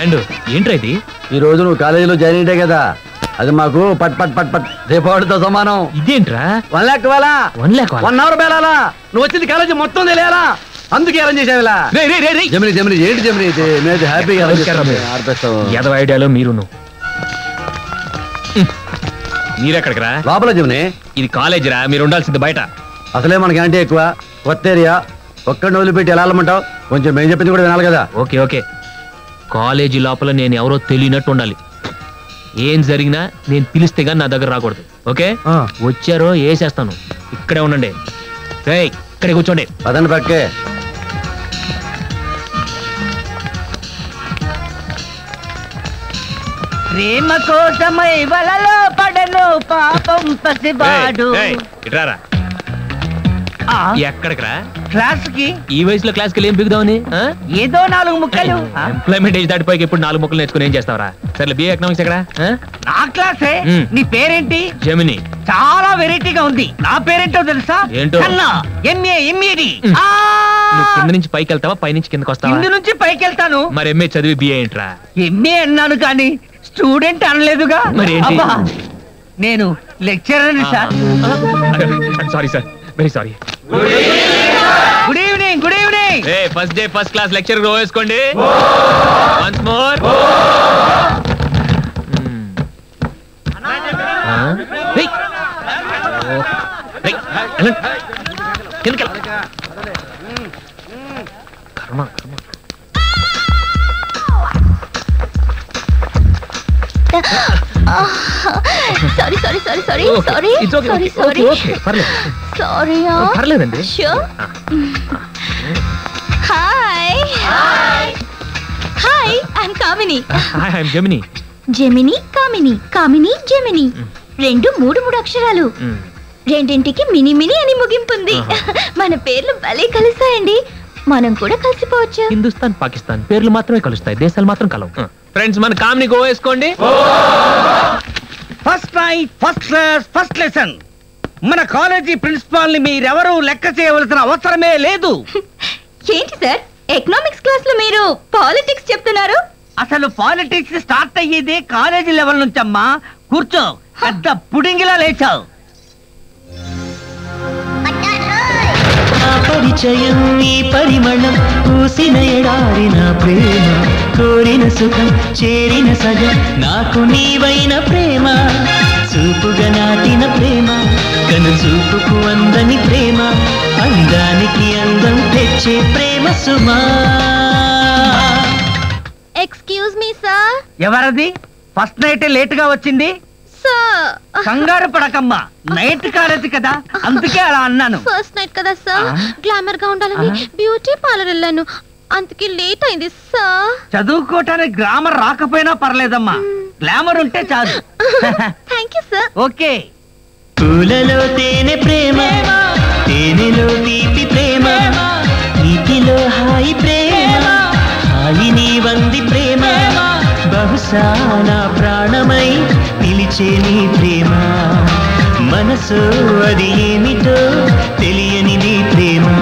Hand ఏంట్రా ఇది ఈ రోజు నువ్వు కాలేజీలో జాయిన్ అయ్యే కదా అది మాకు పట్ పట్ పట్ పట్ దీపావళితో సమానం ఇదేంట్రా వన్ లాక్ వాలా వన్ లాక్ వన్ అవర్ బేలాలా నువ్వు వచ్చింది కాలేజీ మొత్తం తెలియాలా అందుకే అరేంజ్ చేసావిలా రే రే రే రే జమిని జమిని ఏంటి జమిని ఇది మేము హ్యాపీగా నమస్కారం. ఆర్పిస్తాం యాదవ ఐడియాలో మీరును మీరెక్కడికి రా లోపల జమిని ఇది కాలేజ్ రా మీరు ఉండాల్సింది బయట అసలే మనకి యాంటీ ఎక్కువ కొత్త ఏరియా ఒక్కడిని వదిలిపెట్టి ఎలా వెళ్ళమంటావు కొంచెం మేము చెప్పింది కూడా వినాలి కదా ఓకే ఓకే కాలేజీ లోపల నేను ఎవరో తెలియనట్టు ఉండాలి ఏం జరిగినా నేను పిలిస్తే గానీ నా దగ్గర రాకూడదు ఓకే ఆ. వచ్చారో వేసేస్తాను ఇక్కడే ఉండండి రేయ్ ఇక్కడే కూర్చోండి పదండి పక్కే ప్రేమ కోసమై వలలో పడను పాపం పసిబాడు రేయ్, రేయ్, ఇట్రారా ఆ, ఎక్కడికి రా క్లాస్ కి ఈ వయసులో క్లాస్కి వెళ్ళి ఏం బిగుదామని ఏదో నాలుగు ముక్కలు ఆ, ఎంప్లాయ్మెంట్ ఏజ్ దాటిపోయి ఇప్పుడు నాలుగు ముక్కలు నేర్చుకుని ఏం చేస్తావరా సరే బిఏ ఎకనామిక్స్ ఎక్కడ ఆ? నా క్లాసే మ్. నీ పేరేంటి జమిని చాలా వెరైటీగా ఉంది నా పేరేంటో తెలుసా ఏంటో? కన్నా ఎంఏ ఎంఏడి మ్. నువ్వు కింద నుంచి పైకి వెళ్తావా పై నుంచి కిందకి వస్తావా ఇందు నుంచి పైకి వెళ్తాను మరి ఎంఏ చదివి బిఏ ఏంట్రా ఎంఏ అన్నాను కానీ స్టూడెంట్ అనలేదుగా మరి ఏంటి? అబ్బా, నేను lecturer sir sorry sir very sorry good evening good evening ఏ first day first class lecture వేసుకోండి వన్స్ మోర్ కర్మ కర్మ sorry sorry sorry sorry Okay, sorry it's okay, sorry okay, sorry okay, okay, పర్లేదు. Sorry పర్లేదండి sure hi hi I'm Kamini hi I'm Jamini Gemini Kamini Kamini Gemini రెండు మూడు మూడు అక్షరాలు రెండింటికి మినీ మినీ అని ముగింపుంది మన పేర్లు భలే కలిసాయండి మనం కూడా కలిసిపోవచ్చు హిందుస్థాన్ పాకిస్తాన్ పేర్లు మాత్రమే కలుస్తాయి దేశాలు మాత్రం కలవు ఫ్రెండ్స్ మన కామ్ని గో వేసుకోండి first night first class first lesson మన కాలేజీ ప్రిన్సిపాల్ ని మీరెవరూ లెక్క చేయవలసిన అవసరమే లేదు ఏంటి సార్ ఎకనామిక్స్ క్లాస్ లో మీరు పాలిటిక్స్ చెప్తున్నారు అసలు పాలిటిక్స్ స్టార్ట్ అయ్యేదే కాలేజీ లెవెల్ నుంచి అమ్మా కూర్చో పెద్ద పుడింగిలా లేచావు నా పరిచయం ఈ పరిమళం పూసిన ఎడారిన ప్రేమ కోరిన సుఖం చేరిన సగం నాకు నీవైన ప్రేమ చూపుగా నాటిన ప్రేమ కను చూపుకు అందని ప్రేమ అందానికి అందం తెచ్చే ప్రేమ సుమా ఎక్స్క్యూజ్ మీ సార్ ఎవరది ఫస్ట్ నైట్ లేట్ గా వచ్చింది సార్ కంగారు పడకమ్మా నైట్ కాలేజీ కదా అందుకే అలా అన్నాను ఫస్ట్ నైట్ కదా సార్ ఆ? గ్లామర్ గా ఉండాలని బ్యూటీ పార్లర్ వెళ్ళాను అందుకే లేట్ అయింది సార్ చదువుకోవటానికి గ్రామర్ రాకపోయినా పర్లేదమ్మా గ్లామర్ ఉంటే చాలు థ్యాంక్ యూ సార్ ఓకే పూలలో తేనె ప్రేమ తేనెలో తీపి ప్రేమ నీటిలో హాయి ప్రేమ హాయి నీ వంది ప్రేమ బహుశా నా ప్రాణమై పిలిచే నీ ప్రేమ మనసు అది ఏమిటో తెలియని నీ ప్రేమ